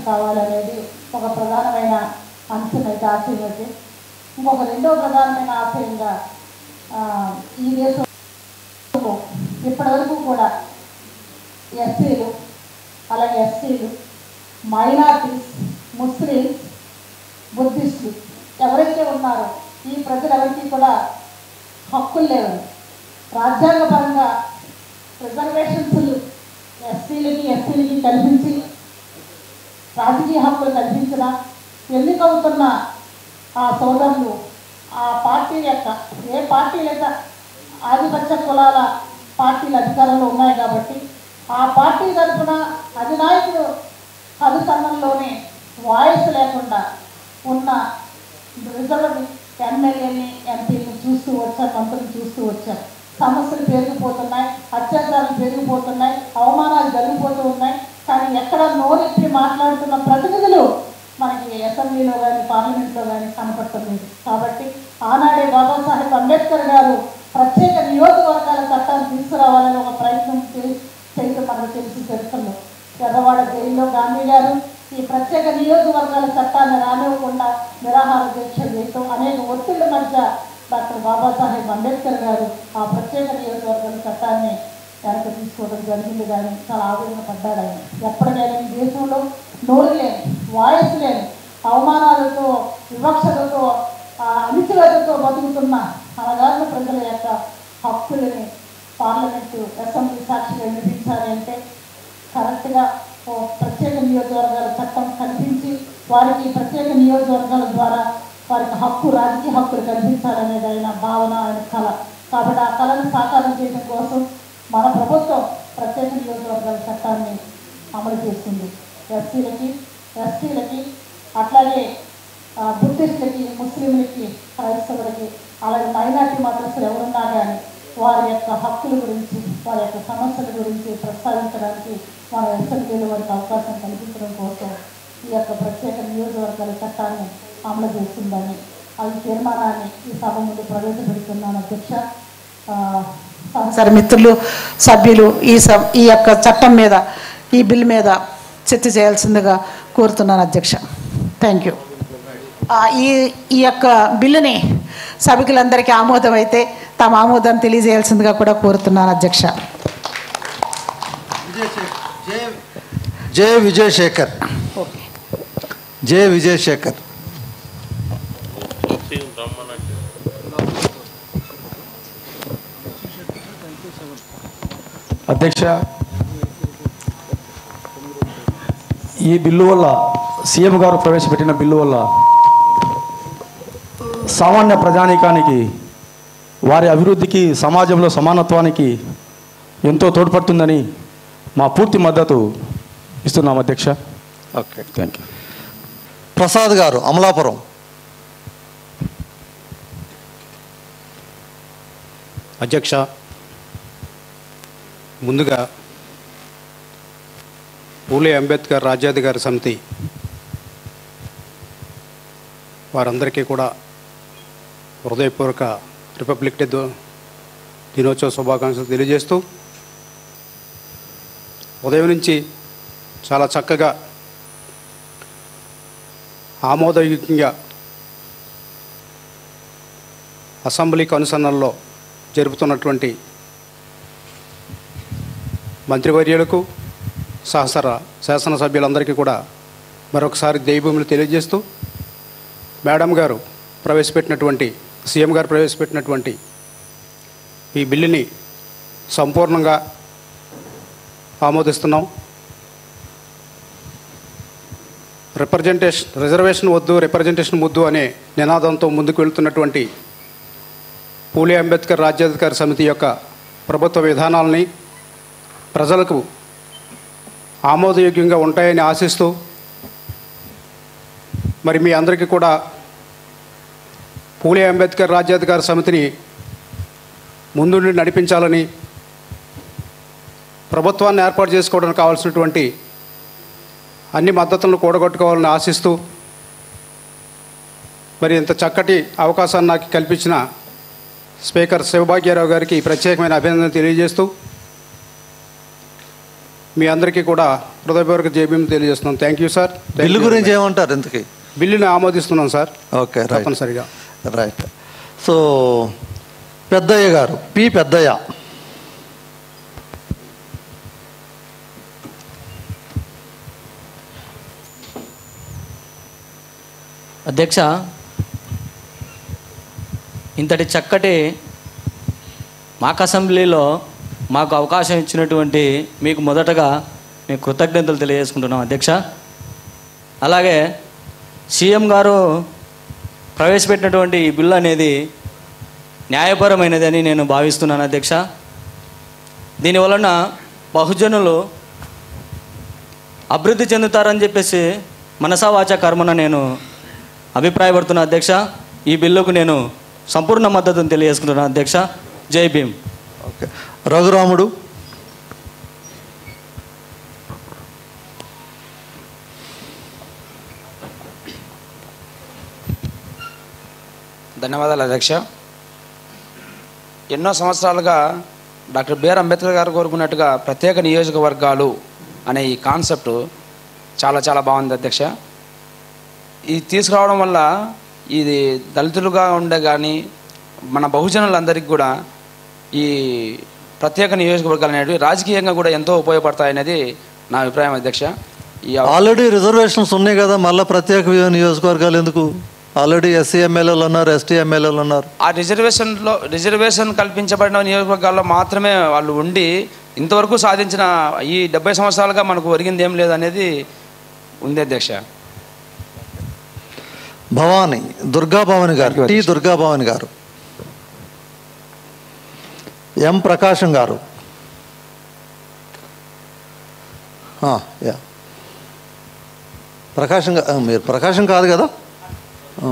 Reservation కావాలనేది ఒక ప్రధానమైన అంశం అయితే ఆశయం అయితే ఇంకొక రెండో ప్రధానమైన ఆశయంగా ఆ, ఈ దేశంలో ఇప్పటివరకు కూడా ఎస్సీలు అలాగే ఎస్టీలు మైనార్టీస్ ముస్లిమ్స్ బుద్ధిస్టులు ఎవరైతే ఉన్నారో ఈ ప్రజలెవరికి కూడా హక్కులు లేవు రాజ్యాంగపరంగా రిజర్వేషన్స్ ఎస్సీలకి ఎస్సీలకి కల్పించి రాజకీయ హక్కులు కల్పించిన ఎన్నికవుతున్న ఆ సోదరులు ఆ పార్టీ యొక్క ఏ పార్టీ యొక్క ఆధిపత్య కులాల పార్టీలు అధికారంలో ఉన్నాయి కాబట్టి ఆ పార్టీ తరఫున అధినాయకుడు కదుసన్నంలోనే వాయిస్ లేకుండా ఉన్న రిజర్వ్ ఎమ్మెల్యేని ఎంపీని చూస్తూ వచ్చాం మంత్రులు చూస్తూ వచ్చాం సమస్యలు పెరిగిపోతున్నాయి అత్యాచారాలు పెరిగిపోతున్నాయి అవమానాలు జరిగిపోతూ ఉన్నాయి కానీ ఎక్కడ నోరెత్తి మాట్లాడుతున్న ప్రతినిధులు మనకి అసెంబ్లీలో కానీ పార్లమెంట్లో కానీ కనపడుతుంది కాబట్టి ఆనాడే బాబాసాహెబ్ అంబేద్కర్ గారు ప్రత్యేక నియోజకవర్గాల చట్టాన్ని తీసుకురావాలని ఒక ప్రయత్నం చే- చేయడం మనకు తెలిసి చరిత్రలో ఎర్రవాడ జైల్లో గాంధీ గారు ఈ ప్రత్యేక నియోజకవర్గాల చట్టాన్ని రానివ్వకుండా నిరాహార దీక్ష చేయటం అనేక ఒత్తిళ్ల మధ్య డాక్టర్ బాబాసాహెబ్ అంబేద్కర్ గారు ఆ ప్రత్యేక నియోజకవర్గాల చట్టాన్ని వెనక తీసుకోవడం జరిగింది కానీ చాలా ఆవేదన పడ్డాడు ఆయన ఎప్పటికైనా ఈ దేశంలో నోరు లేని వాయిస్ లేని అవమానాలతో వివక్షతతో ఆ, అణిచివేతతో బతుకుతున్న అనగారిన ప్రజల యొక్క హక్కులని పార్లమెంటు అసెంబ్లీ సాక్షిగా వినిపించాలి అంటే కరెక్ట్గా ఓ ప్రత్యేక నియోజకవర్గాల చట్టం కల్పించి వారికి ప్రత్యేక నియోజకవర్గాల ద్వారా వారికి హక్కు రాజకీయ హక్కులు కల్పించాలనేది ఆయన భావన ఆయన కళ కాబట్టి ఆ కళను సాకారం చేయడం కోసం మన ప్రభుత్వం ప్రత్యేక నియోజకవర్గాల చట్టాన్ని అమలు చేస్తుంది ఎస్సీలకి ఎస్టీలకి అట్లాగే ఆ, బుద్ధిస్టులకి ముస్లింలకి క్రైస్తవులకి అలాగే మైనార్టీ మతస్థులు ఎవరున్నా కానీ వారి యొక్క హక్కుల గురించి వారి యొక్క సమస్యల గురించి ప్రస్తావించడానికి మన అసెంబ్లీలో వారికి అవకాశం కల్పించడం కోసం ఈ యొక్క ప్రత్యేక నియోజకవర్గాల చట్టాన్ని అమలు చేస్తుందని ఈ తీర్మానాన్ని ఈ సభ ముందు ప్రవేశపెడుతున్నాను అధ్యక్ష ఆ, సహచర మిత్రులు సభ్యులు ఈ స ఈ యొక్క చట్టం మీద ఈ బిల్ మీద చర్చ చేయాల్సిందిగా కోరుతున్నాను అధ్యక్ష థ్యాంక్ యూ ఆ, ఈ ఈ యొక్క బిల్లుని సభ్యులందరికీ ఆమోదం అయితే తమ ఆమోదాన్ని తెలియజేయాల్సిందిగా కూడా కోరుతున్నాను అధ్యక్ష J Vijayashekar okay J Vijayashekar అధ్యక్ష ఈ బిల్లు వల్ల సీఎం గారు ప్రవేశపెట్టిన బిల్లు వల్ల సామాన్య ప్రజానీకానికి వారి అభివృద్ధికి సమాజంలో సమానత్వానికి ఎంతో తోడ్పడుతుందని మా పూర్తి మద్దతు ఇస్తున్నాం అధ్యక్ష ఓకే థ్యాంక్ యూ ప్రసాద్ గారు అమలాపురం అధ్యక్ష ముందుగా పూలే అంబేద్కర్ రాజ్యాధికార సమితి వారందరికీ కూడా హృదయపూర్వక రిపబ్లిక్ డే దో- దినోత్సవ శుభాకాంక్షలు తెలియజేస్తూ ఉదయం నుంచి చాలా చక్కగా ఆమోదయుతంగా అసెంబ్లీ కనుసన్నల్లో జరుపుతున్నటువంటి మంత్రివర్యులకు సహసర శాసనసభ్యులందరికీ కూడా మరొకసారి దైవములు తెలియజేస్తూ మేడం గారు ప్రవేశపెట్టినటువంటి సీఎం గారు ప్రవేశపెట్టినటువంటి ఈ బిల్లుని సంపూర్ణంగా ఆమోదిస్తున్నాం రిప్రజెంటేషన్ రిజర్వేషన్ వద్దు రిప్రజెంటేషన్ ముద్దు అనే నినాదంతో ముందుకు వెళ్తున్నటువంటి పూలే అంబేద్కర్ రాజ్యాధికార సమితి యొక్క ప్రభుత్వ విధానాలని ప్రజలకు ఆమోదయోగ్యంగా ఉంటాయని ఆశిస్తూ మరి మీ అందరికీ కూడా పూలే అంబేద్కర్ రాజ్యాధికార సమితిని ముందుండి నడిపించాలని ప్రభుత్వాన్ని ఏర్పాటు చేసుకోవడానికి కావాల్సినటువంటి అన్ని మద్దతులను కూడగొట్టుకోవాలని ఆశిస్తూ మరి ఇంత చక్కటి అవకాశాన్ని నాకు కల్పించిన స్పీకర్ శివభాగ్యరావు గారికి ప్రత్యేకమైన అభినందన తెలియజేస్తూ మీ అందరికీ కూడా హృదయపూర్వక జేబీఎం తెలియజేస్తున్నాం థ్యాంక్ యూ సార్ Thank బిల్లు you గురించి very much. ఏమంటారు ఇంతకీ బిల్లుని ఆమోదిస్తున్నాం సార్ ఓకే రైట్ తప్పనిసరిగా రైట్ సో పెద్దయ్య గారు పి పెద్దయ్య అధ్యక్ష ఇంతటి చక్కటి మాక్ అసెంబ్లీలో మాకు అవకాశం ఇచ్చినటువంటి మీకు మొదటగా మీ కృతజ్ఞతలు తెలియజేసుకుంటున్నాం అధ్యక్ష అలాగే సీఎం గారు ప్రవేశపెట్టినటువంటి ఈ బిల్లు అనేది న్యాయపరమైనదని నేను భావిస్తున్నాను అధ్యక్ష దీనివలన బహుజనులు అభివృద్ధి చెందుతారని చెప్పేసి మనసా వాచ కర్మన నేను అభిప్రాయపడుతున్నా అధ్యక్ష ఈ బిల్లుకు నేను సంపూర్ణ మద్దతును తెలియజేసుకుంటున్నాను అధ్యక్ష జై భీమ్ ఓకే రఘురాముడు ధన్యవాదాలు అధ్యక్ష ఎన్నో సంవత్సరాలుగా డాక్టర్ బిఆర్ అంబేద్కర్ గారు కోరుకున్నట్టుగా ప్రత్యేక నియోజకవర్గాలు అనే ఈ కాన్సెప్ట్ చాలా చాలా బాగుంది అధ్యక్ష ఇది తీసుకురావడం వల్ల ఇది దళితులుగా ఉండే కానీ మన బహుజనులందరికీ కూడా ఈ ప్రత్యేక నియోజకవర్గాలు అనేవి రాజకీయంగా కూడా ఎంతో ఉపయోగపడతాయనేది నా అభిప్రాయం అధ్యక్ష ఈ అవ- ఆల్రెడీ రిజర్వేషన్స్ ఉన్నాయి కదా మళ్ళీ ప్రత్యేక నియోజకవర్గాలు ఎందుకు ఆల్రెడీ ఎస్సీ ఎమ్మెల్యేలు ఉన్నారు ఎస్టీ ఎమ్మెల్యేలు ఉన్నారు ఆ రిజర్వేషన్లో రిజర్వేషన్ కల్పించబడిన నియోజకవర్గాల్లో మాత్రమే వాళ్ళు ఉండి ఇంతవరకు సాధించిన ఈ డెబ్బై సంవత్సరాలుగా మనకు ఒరిగింది ఏం లేదు అనేది ఉంది అధ్యక్ష భవాని దుర్గా భవాని గారు టి దుర్గా భవాని గారు ఎం ప్రకాశం గారు ఆ, యా ప్రకాశం గా- ఆ, మీరు ప్రకాశం కాదు కదా ఆ.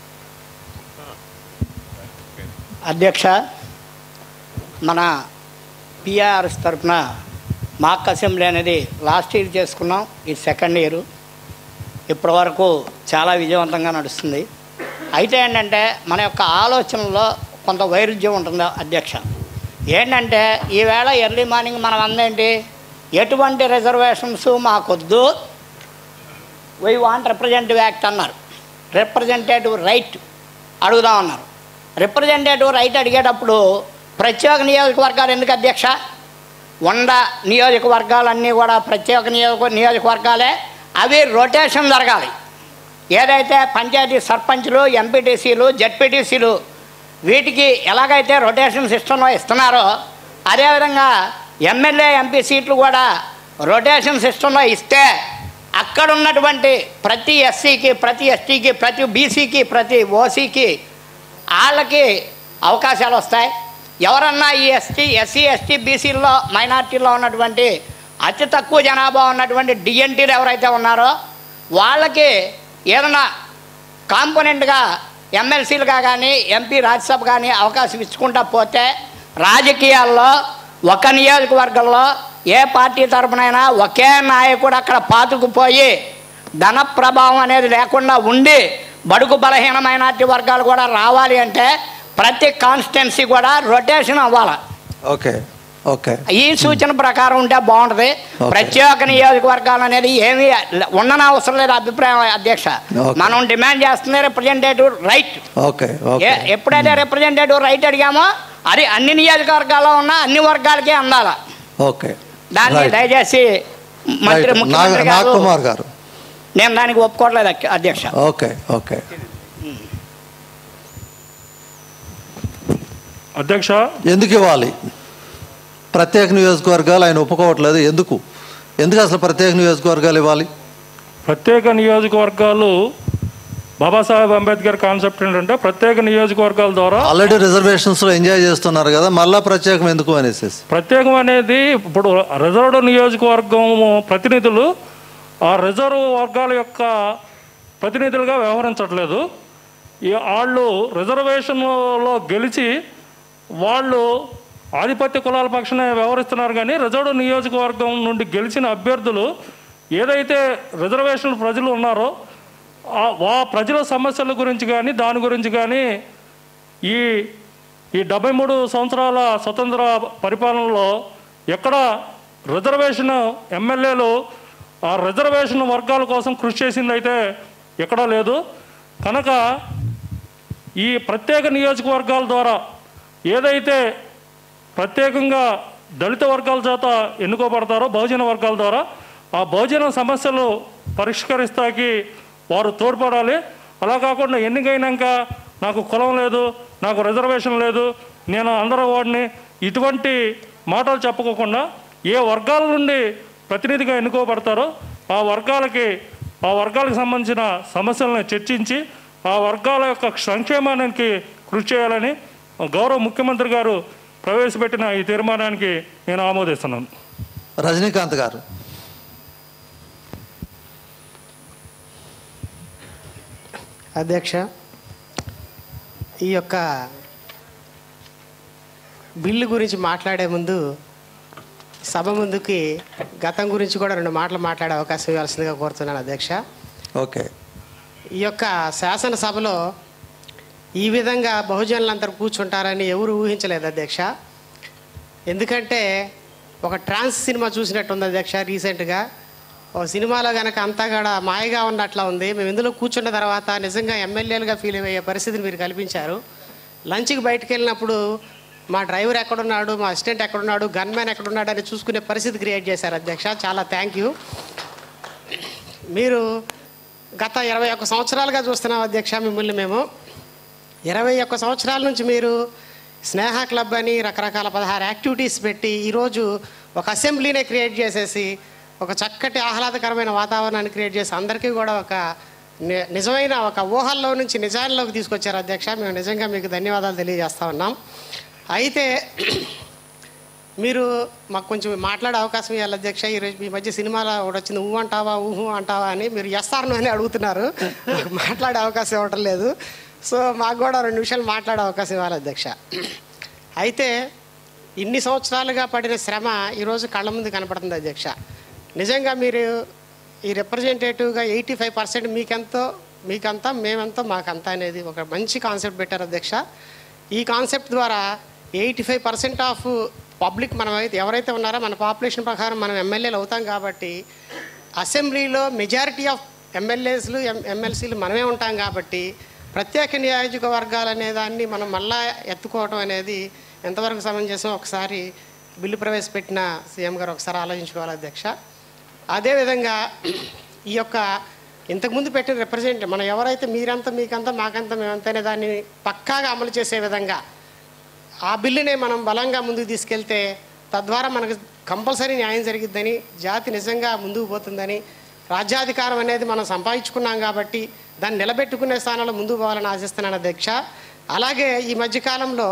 అధ్యక్ష మన పిఆర్ఎస్ తరఫున మాక్ అసెంబ్లీ అనేది లాస్ట్ ఇయర్ చేసుకున్నాం ఈ సెకండ్ ఇయర్ ఇప్పటి వరకు చాలా విజయవంతంగా నడుస్తుంది అయితే ఏంటంటే మన యొక్క ఆలోచనలో కొంత వైరుధ్యం ఉంటుంది అధ్యక్ష ఏంటంటే ఈవేళ ఎర్లీ మార్నింగ్ మనం అందేంటి ఎటువంటి రిజర్వేషన్స్ మాకొద్దు వై వాంట్ రిప్రజెంటేటివ్ యాక్ట్ అన్నారు రిప్రజెంటేటివ్ రైట్ అడుగుదాం అన్నారు రిప్రజెంటేటివ్ రైట్ అడిగేటప్పుడు ప్రత్యేక నియోజకవర్గాలు ఎందుకు అధ్యక్ష వంద నియోజకవర్గాలన్నీ కూడా ప్రత్యేక నియోజక నియోజకవర్గాలే అవి రొటేషన్ జరగాలి ఏదైతే పంచాయతీ సర్పంచ్లు ఎంపీటీసీలు జడ్పీటీసీలు వీటికి ఎలాగైతే రొటేషన్ సిస్టంలో ఇస్తున్నారో అదేవిధంగా ఎమ్మెల్యే ఎంపీ సీట్లు కూడా రొటేషన్ సిస్టంలో ఇస్తే అక్కడ ఉన్నటువంటి ప్రతి ఎస్సీకి ప్రతి ఎస్టీకి ప్రతి బీసీకి ప్రతి ఓసీకి వాళ్ళకి అవకాశాలు వస్తాయి ఎవరన్నా ఈ ఎస్టీ ఎస్సీ ఎస్టీ బీసీల్లో మైనార్టీలో ఉన్నటువంటి అతి తక్కువ జనాభా ఉన్నటువంటి డిఎన్టీలు ఎవరైతే ఉన్నారో వాళ్ళకి ఏదైనా కాంపోనెంట్గా ఎమ్మెల్సీలుగా కానీ ఎంపీ రాజ్యసభ కానీ అవకాశం ఇచ్చుకుంటా పోతే రాజకీయాల్లో ఒక నియోజకవర్గంలో ఏ పార్టీ తరపునైనా ఒకే నాయకుడు అక్కడ పాతుకుపోయి ధన ప్రభావం అనేది లేకుండా ఉండి బడుగు బలహీన మైనార్టీ వర్గాలు కూడా రావాలి అంటే ప్రతి కాన్స్టిట్యున్సీ కూడా రొటేషన్ అవ్వాలి ఓకే ఓకే ఈ సూచన ప్రకారం ఉంటే బాగుంటుంది Okay. ప్రత్యేక నియోజకవర్గాలు అనేది ఏమీ ఉండన అవసరం లేదు అభిప్రాయం అధ్యక్ష Okay. మనం డిమాండ్ చేస్తుంది రిప్రజెంటేటివ్ రైట్ ఓకే ఓకే ఎప్పుడైతే రిప్రజెంటేటివ్ రైట్ అడిగామో అది అన్ని నియోజకవర్గాల్లో ఉన్న అన్ని వర్గాలకే అందాల ఓకే దాన్ని Right. దయచేసి మంత్రి రైట్. ముఖ్యమంత్రి నాగ- గారు నాగకుమార్ గారు నేను దానికి ఒప్పుకోవట్లేదు అధ్య- అధ్యక్ష ఓకే ఓకే అధ్యక్ష ఎందుకు ఇవ్వాలి ప్రత్యేక నియోజకవర్గాలు ఆయన ఒప్పుకోవట్లేదు ఎందుకు ఎందుకు అసలు ప్రత్యేక నియోజకవర్గాలు ఇవ్వాలి ప్రత్యేక నియోజకవర్గాలు బాబాసాహెబ్ అంబేద్కర్ కాన్సెప్ట్ ఏంటంటే ప్రత్యేక నియోజకవర్గాల ద్వారా ఆల్రెడీ రిజర్వేషన్స్లో ఎంజాయ్ చేస్తున్నారు కదా మళ్ళా ప్రత్యేకం ఎందుకు అనేసి ప్రత్యేకం అనేది ఇప్పుడు రిజర్వ్డ్ నియోజకవర్గం ప్రతినిధులు ఆ రిజర్వ్ వర్గాల యొక్క ప్రతినిధులుగా వ్యవహరించట్లేదు ఈ వాళ్ళు రిజర్వేషన్లో గెలిచి వాళ్ళు ఆధిపత్య కులాల పక్షాన వ్యవహరిస్తున్నారు కానీ రిజర్వ్డ్ నియోజకవర్గం నుండి గెలిచిన అభ్యర్థులు ఏదైతే రిజర్వేషన్ ప్రజలు ఉన్నారో ఆ వా ప్రజల సమస్యల గురించి కానీ దాని గురించి కానీ ఈ ఈ డెబ్బై మూడు సంవత్సరాల స్వతంత్ర పరిపాలనలో ఎక్కడ రిజర్వేషన్ ఎమ్మెల్యేలు ఆ రిజర్వేషన్ వర్గాల కోసం కృషి చేసింది అయితే ఎక్కడా లేదు కనుక ఈ ప్రత్యేక నియోజకవర్గాల ద్వారా ఏదైతే ప్రత్యేకంగా దళిత వర్గాల చేత ఎన్నుకోబడతారో బహుజన వర్గాల ద్వారా ఆ బహుజన సమస్యలు పరిష్కరిస్తాకి వారు తోడ్పడాలి అలా కాకుండా ఎన్నికైనాక నాకు కులం లేదు నాకు రిజర్వేషన్ లేదు నేను అందరూ వాడిని ఇటువంటి మాటలు చెప్పుకోకుండా ఏ వర్గాల నుండి ప్రతినిధిగా ఎన్నుకోబడతారో ఆ వర్గాలకి ఆ వర్గాలకు సంబంధించిన సమస్యలను చర్చించి ఆ వర్గాల యొక్క సంక్షేమానికి కృషి చేయాలని గౌరవ ముఖ్యమంత్రి గారు ప్రవేశపెట్టిన ఈ తీర్మానానికి నేను ఆమోదిస్తున్నాను రజనీకాంత్ గారు అధ్యక్ష ఈ యొక్క బిల్లు గురించి మాట్లాడే ముందు సభ ముందుకి గతం గురించి కూడా రెండు మాటలు మాట్లాడే అవకాశం ఇవ్వాల్సిందిగా కోరుతున్నాను అధ్యక్ష ఓకే ఈ యొక్క శాసనసభలో ఈ విధంగా బహుజనులందరూ కూర్చుంటారని ఎవరు ఊహించలేదు అధ్యక్ష ఎందుకంటే ఒక ట్రాన్స్ సినిమా చూసినట్టుంది అధ్యక్ష రీసెంట్గా ఒక సినిమాలో కనుక అంతా కూడా మాయగా ఉన్నట్లా ఉంది మేము ఇందులో కూర్చున్న తర్వాత నిజంగా ఎమ్మెల్యేలుగా ఫీల్ అయ్యే పరిస్థితిని మీరు కల్పించారు లంచ్కి బయటకు వెళ్ళినప్పుడు మా డ్రైవర్ ఎక్కడున్నాడు మా అసిస్టెంట్ ఎక్కడున్నాడు గన్మ్యాన్ ఎక్కడున్నాడు అని చూసుకునే పరిస్థితి క్రియేట్ చేశారు అధ్యక్ష చాలా థ్యాంక్ యూ మీరు గత ఇరవై ఒక్క సంవత్సరాలుగా చూస్తున్నాం అధ్యక్ష మిమ్మల్ని మేము ఇరవై ఒక్క సంవత్సరాల నుంచి మీరు స్నేహ క్లబ్ అని రకరకాల పదహారు యాక్టివిటీస్ పెట్టి ఈరోజు ఒక అసెంబ్లీనే క్రియేట్ చేసేసి ఒక చక్కటి ఆహ్లాదకరమైన వాతావరణాన్ని క్రియేట్ చేసి అందరికీ కూడా ఒక ని- నిజమైన ఒక ఊహల్లో నుంచి నిజాల్లోకి తీసుకొచ్చారు అధ్యక్ష మేము నిజంగా మీకు ధన్యవాదాలు తెలియజేస్తా ఉన్నాం అయితే మీరు మాకు కొంచెం మాట్లాడే అవకాశం ఇవ్వాలి అధ్యక్ష ఈరోజు ఈ మధ్య సినిమాలో ఒకటి వచ్చింది ఊహు అంటావా ఊహు అంటావా అని మీరు ఎస్ఆర్ను అని అడుగుతున్నారు నాకు మాట్లాడే అవకాశం ఇవ్వటం లేదు సో మాకు కూడా రెండు నిమిషాలు మాట్లాడే అవకాశం ఇవ్వాలి అధ్యక్ష అయితే ఇన్ని సంవత్సరాలుగా పడిన శ్రమ ఈరోజు కళ్ళ ముందు కనపడుతుంది అధ్యక్ష నిజంగా మీరు ఈ రిప్రజెంటేటివ్గా ఎయిటీ ఫైవ్ పర్సెంట్ మీకెంతో మీకంతా మేమెంతో మాకంతా అనేది ఒక మంచి కాన్సెప్ట్ పెట్టారు అధ్యక్ష ఈ కాన్సెప్ట్ ద్వారా eighty five percent of public మనం అయితే ఎవరైతే ఉన్నారో మన పాపులేషన్ ప్రకారం మనం ఎమ్మెల్యేలు అవుతాం కాబట్టి అసెంబ్లీలో మెజారిటీ ఆఫ్ ఎమ్మెల్యేస్లు ఎం ఎమ్మెల్సీలు మనమే ఉంటాం కాబట్టి ప్రత్యేక నియోజకవర్గాలు అనే దాన్ని మనం మళ్ళా ఎత్తుకోవడం అనేది ఎంతవరకు సమంజసం ఒకసారి బిల్లు ప్రవేశపెట్టిన సీఎం గారు ఒకసారి ఆలోచించుకోవాలి అధ్యక్ష అదేవిధంగా ఈ యొక్క ఇంతకుముందు పెట్టిన రిప్రజెంట్ మనం ఎవరైతే మీరంతా మీకంతా మాకంతా మేమంతా అనే దాన్ని పక్కాగా అమలు చేసే విధంగా ఆ బిల్లునే మనం బలంగా ముందుకు తీసుకెళ్తే తద్వారా మనకు కంపల్సరీ న్యాయం జరిగిద్దని జాతి నిజంగా ముందుకు పోతుందని రాజ్యాధికారం అనేది మనం సంపాదించుకున్నాం కాబట్టి దాన్ని నిలబెట్టుకునే స్థానంలో ముందుకు పోవాలని ఆశిస్తున్నాను అధ్యక్ష అలాగే ఈ మధ్యకాలంలో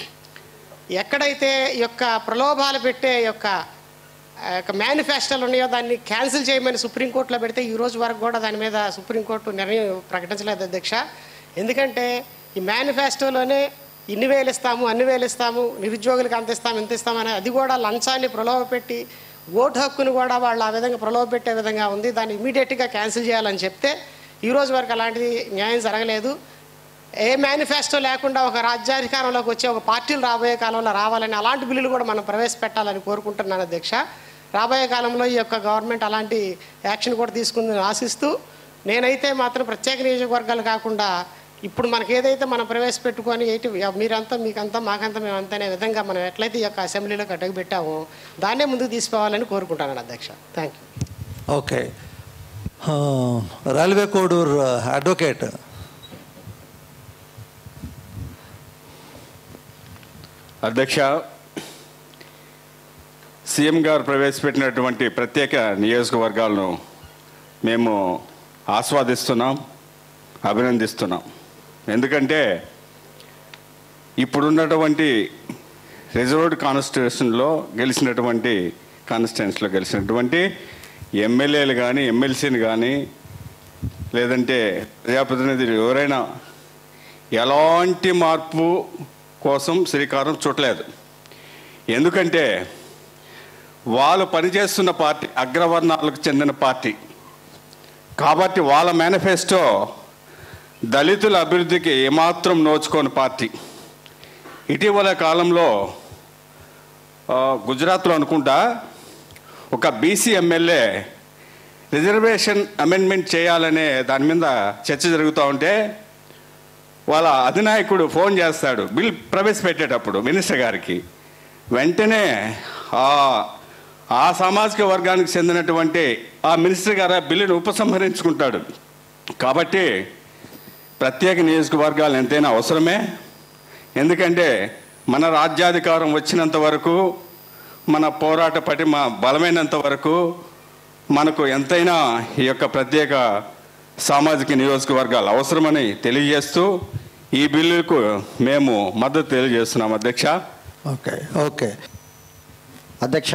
ఎక్కడైతే ఈ యొక్క ప్రలోభాలు పెట్టే యొక్క ఆ యొక్క మేనిఫెస్టోలు ఉన్నాయో దాన్ని క్యాన్సిల్ చేయమని సుప్రీంకోర్టులో పెడితే ఈ రోజు వరకు కూడా దాని మీద సుప్రీంకోర్టు నిర్ణయం ప్రకటించలేదు అధ్యక్ష ఎందుకంటే ఈ మేనిఫెస్టోలోనే ఇన్ని వేలు ఇస్తాము అన్ని వేలు ఇస్తాము నిరుద్యోగులకు అంత ఇస్తాము ఇంత ఇస్తామని అది కూడా లంచాన్ని ప్రలోభ పెట్టి ఓటు హక్కును కూడా వాళ్ళు ఆ విధంగా ప్రలోభ పెట్టే విధంగా ఉంది దాన్ని ఇమీడియట్గా క్యాన్సిల్ చేయాలని చెప్తే ఈ రోజు వరకు అలాంటిది న్యాయం జరగలేదు ఏ మేనిఫెస్టో లేకుండా ఒక రాజ్యాధికారంలోకి వచ్చే ఒక పార్టీలు రాబోయే కాలంలో రావాలని అలాంటి బిల్లులు కూడా మనం ప్రవేశపెట్టాలని కోరుకుంటున్నాను అధ్యక్ష రాబోయే కాలంలో ఈ యొక్క గవర్నమెంట్ అలాంటి యాక్షన్ కూడా తీసుకుందని ఆశిస్తూ నేనైతే మాత్రం ప్రత్యేక నియోజకవర్గాలు కాకుండా ఇప్పుడు మనకి ఏదైతే మనం ప్రవేశపెట్టుకొని ఎయిటి మీరంతా మీకంతా మాకంతా మేమంతా అనే విధంగా మనం ఎట్లయితే ఈ యొక్క అసెంబ్లీలోకి అడుగు పెట్టామో దాన్నే ముందుకు తీసుకోవాలని కోరుకుంటాను అధ్యక్ష థ్యాంక్ యూ ఓకే ఆ, రైల్వే కోడూర్ అడ్వకేట్ అధ్యక్ష సీఎం గారు ప్రవేశపెట్టినటువంటి ప్రత్యేక నియోజకవర్గాలను మేము ఆస్వాదిస్తున్నాం అభినందిస్తున్నాం ఎందుకంటే ఇప్పుడున్నటువంటి రిజర్వ్డ్ కాన్స్టిట్యూషన్లో గెలిచినటువంటి కాన్స్టిట్యున్సీలో గెలిచినటువంటి ఎమ్మెల్యేలు కానీ ఎమ్మెల్సీని కానీ లేదంటే ప్రజాప్రతినిధులు ఎవరైనా ఎలాంటి మార్పు కోసం శ్రీకారం చుట్టలేదు ఎందుకంటే వాళ్ళు పనిచేస్తున్న పార్టీ అగ్రవర్ణాలకు చెందిన పార్టీ కాబట్టి వాళ్ళ మేనిఫెస్టో దళితుల అభివృద్ధికి ఏమాత్రం నోచుకోని పార్టీ ఇటీవల కాలంలో ఆ, గుజరాత్లో అనుకుంటా ఒక బీసీ ఎమ్మెల్యే రిజర్వేషన్ అమెండ్మెంట్ చేయాలనే దాని మీద చర్చ జరుగుతూ ఉంటే వాళ్ళ అధినాయకుడు ఫోన్ చేస్తాడు బిల్ ప్రవేశపెట్టేటప్పుడు మినిస్టర్ గారికి వెంటనే ఆ ఆ సామాజిక వర్గానికి చెందినటువంటి ఆ మినిస్టర్ గారు ఆ బిల్లును ఉపసంహరించుకుంటాడు కాబట్టి ప్రత్యేక నియోజకవర్గాలు ఎంతైనా అవసరమే ఎందుకంటే మన రాజ్యాధికారం వచ్చినంత వరకు మన పోరాట పటిమ బలమైనంత వరకు మనకు ఎంతైనా ఈ యొక్క ప్రత్యేక సామాజిక నియోజకవర్గాలు అవసరమని తెలియజేస్తూ ఈ బిల్లుకు మేము మద్దతు తెలియజేస్తున్నాం అధ్యక్ష ఓకే ఓకే అధ్యక్ష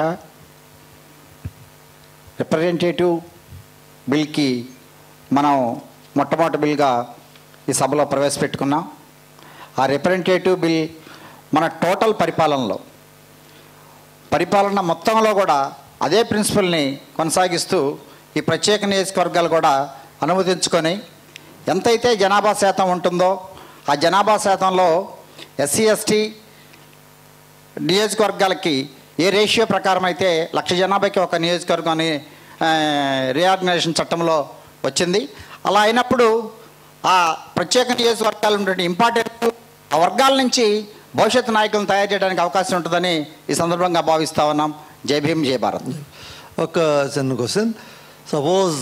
రిప్రజెంటేటివ్ బిల్కి మనం మొట్టమొదటి బిల్గా ఈ సభలో ప్రవేశపెట్టుకున్నాం ఆ రిప్రజెంటేటివ్ బిల్ మన టోటల్ పరిపాలనలో పరిపాలన మొత్తంలో కూడా అదే ప్రిన్సిపల్ని కొనసాగిస్తూ ఈ ప్రత్యేక నియోజకవర్గాలు కూడా అనుమతించుకొని ఎంతైతే జనాభా శాతం ఉంటుందో ఆ జనాభా శాతంలో ఎస్సీ ఎస్టీ నియోజకవర్గాలకి ఏ రేషియో ప్రకారం అయితే లక్ష జనాభాకి ఒక నియోజకవర్గం అని రీఆర్గనైజేషన్ చట్టంలో వచ్చింది అలా అయినప్పుడు ఆ ప్రత్యేక నియోజకవర్గాలు ఉండే ఇంపార్టెంట్ ఆ వర్గాల నుంచి భవిష్యత్తు నాయకులను తయారు చేయడానికి అవకాశం ఉంటుందని ఈ సందర్భంగా భావిస్తా ఉన్నాం జై భీమ్ జై భారత్ ఒక చిన్న క్వశ్చన్ సపోజ్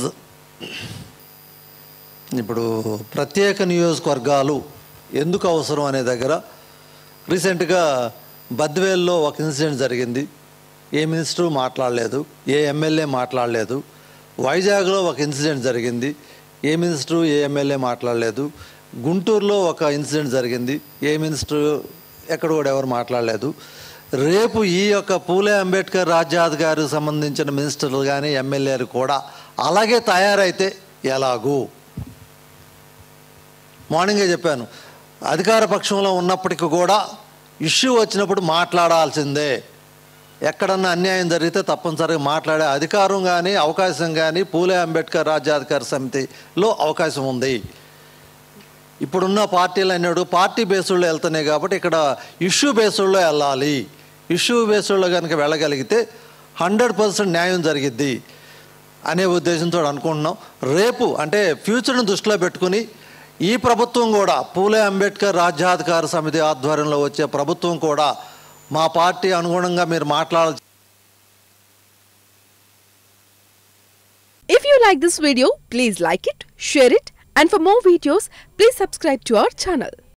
ఇప్పుడు ప్రత్యేక నియోజకవర్గాలు ఎందుకు అవసరం అనే దగ్గర రీసెంట్గా బద్వేల్లో ఒక ఇన్సిడెంట్ జరిగింది ఏ మినిస్టరు మాట్లాడలేదు ఏ ఎమ్మెల్యే మాట్లాడలేదు వైజాగ్లో ఒక ఇన్సిడెంట్ జరిగింది ఏ మినిస్టరు ఏ ఎమ్మెల్యే మాట్లాడలేదు గుంటూరులో ఒక ఇన్సిడెంట్ జరిగింది ఏ మినిస్టరు ఎక్కడ కూడా ఎవరు మాట్లాడలేదు రేపు ఈ యొక్క పూలే అంబేద్కర్ రాజ్యాధికారికి సంబంధించిన మినిస్టర్లు కానీ ఎమ్మెల్యేలు కూడా అలాగే తయారైతే ఎలాగూ మార్నింగే చెప్పాను అధికార పక్షంలో ఉన్నప్పటికీ కూడా ఇష్యూ వచ్చినప్పుడు మాట్లాడాల్సిందే ఎక్కడన్నా అన్యాయం జరిగితే తప్పనిసరిగా మాట్లాడే అధికారం కానీ అవకాశం కానీ పూలే అంబేద్కర్ రాజ్యాధికార సమితిలో అవకాశం ఉంది ఇప్పుడున్న పార్టీలు అన్నాడు పార్టీ బేస్డ్లో వెళ్తున్నాయి కాబట్టి ఇక్కడ ఇష్యూ బేస్డ్లో వెళ్ళాలి ఇష్యూ బేస్డ్లో కనుక వెళ్ళగలిగితే హండ్రెడ్ పర్సెంట్ న్యాయం జరిగిద్ది అనే ఉద్దేశంతో అనుకుంటున్నాం రేపు అంటే ఫ్యూచర్ని దృష్టిలో పెట్టుకుని ఈ ప్రభుత్వం కూడా పూలే అంబేద్కర్ రాజ్యాధికార సమితి ఆధ్వర్యంలో వచ్చే ప్రభుత్వం కూడా మా పార్టీ అనుగుణంగా మీరు మాట్లాడాల్సి If you like this video, please like it, share it, and for more videos, please subscribe to our channel.